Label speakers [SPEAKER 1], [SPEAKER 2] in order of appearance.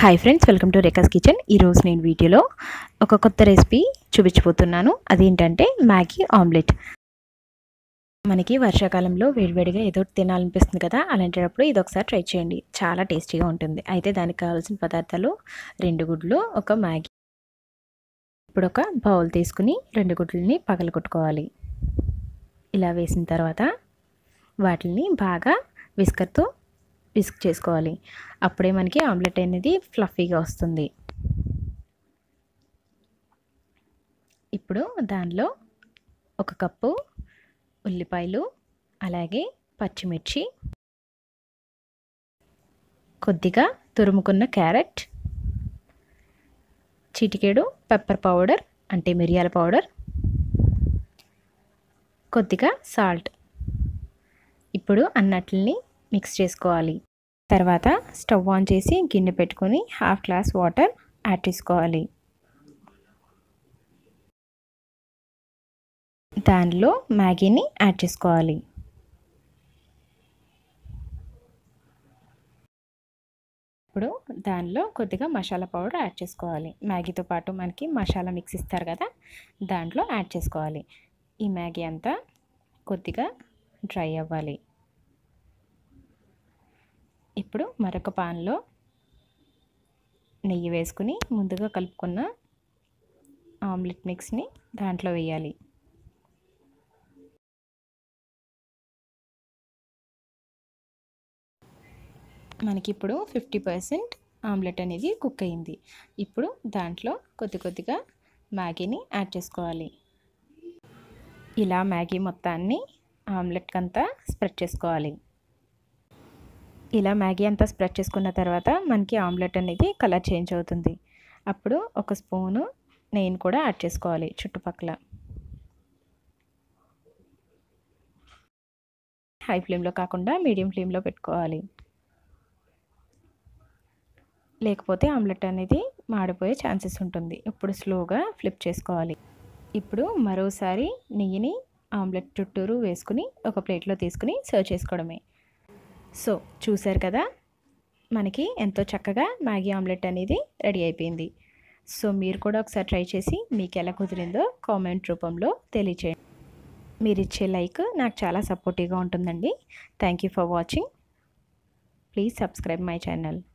[SPEAKER 1] hi friends welcome to Rekha's kitchen ఈరోజు నేను వీడియోలో ఒక కొత్త రెసిపీ చూపించబోతున్నాను అదేంటంటే మ్యాగీ ఆమ్లెట్ మనకి వర్షాకాలంలో వేడివేడిగా ఏదో ఒకటి తినాలనిపిస్తుంది కదా అలాంటప్పుడు ఇది ఒకసారి ట్రై చేయండి చాలా టేస్టీగా ఉంటుంది అయితే దానికి కావాల్సిన పదార్థాలు రెండు గుడ్లు ఒక మ్యాగీ ఇప్పుడు ఒక బౌల్ తీసుకుని రెండు గుడ్లని పగలగొట్టుకోవాలి ఇలా వేసిన తర్వాత వాటిని బాగా విస్కర్తో విస్క్ చేసుకోవాలి అప్పుడే మనకి ఆమ్లెట్ అనేది ఫ్లఫీగా వస్తుంది ఇప్పుడు దానిలో ఒక కప్పు ఉల్లిపాయలు అలాగే పచ్చిమిర్చి కొద్దిగా తురుముకున్న క్యారెట్ చిటికెడు పెప్పర్ పౌడర్ అంటే మిరియాల పౌడర్ కొద్దిగా సాల్ట్ ఇప్పుడు అన్నట్లని మిక్స్ చేసుకోవాలి తర్వాత స్టవ్ ఆన్ చేసి గిన్నె పెట్టుకొని హాఫ్ గ్లాస్ వాటర్ యాడ్ చేసుకోవాలి దానిలో మ్యాగీని యాడ్ చేసుకోవాలి ఇప్పుడు దానిలో కొద్దిగా మసాలా పౌడర్ యాడ్ చేసుకోవాలి మ్యాగీతో పాటు మనకి మసాలా మిక్స్ ఇస్తారు కదా దాంట్లో యాడ్ చేసుకోవాలి ఈ మ్యాగీ అంతా కొద్దిగా డ్రై అవ్వాలి ఇప్పుడు మరొక పాన్లో నెయ్యి వేసుకుని ముందుగా కలుపుకున్న ఆమ్లెట్ మిక్స్ని దాంట్లో వేయాలి మనకి ఇప్పుడు ఫిఫ్టీ పర్సెంట్ ఆమ్లెట్ అనేది కుక్ అయింది ఇప్పుడు దాంట్లో కొద్ది కొద్దిగా మ్యాగీని యాడ్ చేసుకోవాలి ఇలా మ్యాగీ మొత్తాన్ని ఆమ్లెట్కి అంతా స్ప్రెడ్ చేసుకోవాలి ఇలా మ్యాగీ అంతా స్ప్రెడ్ చేసుకున్న తర్వాత మనకి ఆమ్లెట్ అనేది కలర్ చేంజ్ అవుతుంది అప్పుడు ఒక స్పూను నెయ్యిని కూడా యాడ్ చేసుకోవాలి చుట్టుపక్కల హై ఫ్లేమ్లో కాకుండా మీడియం ఫ్లేమ్లో పెట్టుకోవాలి లేకపోతే ఆమ్లెట్ అనేది మాడిపోయే ఛాన్సెస్ ఉంటుంది ఇప్పుడు స్లోగా ఫ్లిప్ చేసుకోవాలి ఇప్పుడు మరోసారి నెయ్యిని ఆమ్లెట్ చుట్టూరు వేసుకుని ఒక ప్లేట్లో తీసుకుని సర్వ్ చేసుకోవడమే సో చూసారు కదా మనకి ఎంతో చక్కగా మ్యాగీ ఆమ్లెట్ అనేది రెడీ అయిపోయింది సో మీరు కూడా ఒకసారి ట్రై చేసి మీకు ఎలా కుదిరిందో కామెంట్ రూపంలో తెలియచేయండి మీరు ఇచ్చే లైక్ నాకు చాలా సపోర్టివ్గా ఉంటుందండి thank you for watching please subscribe my channel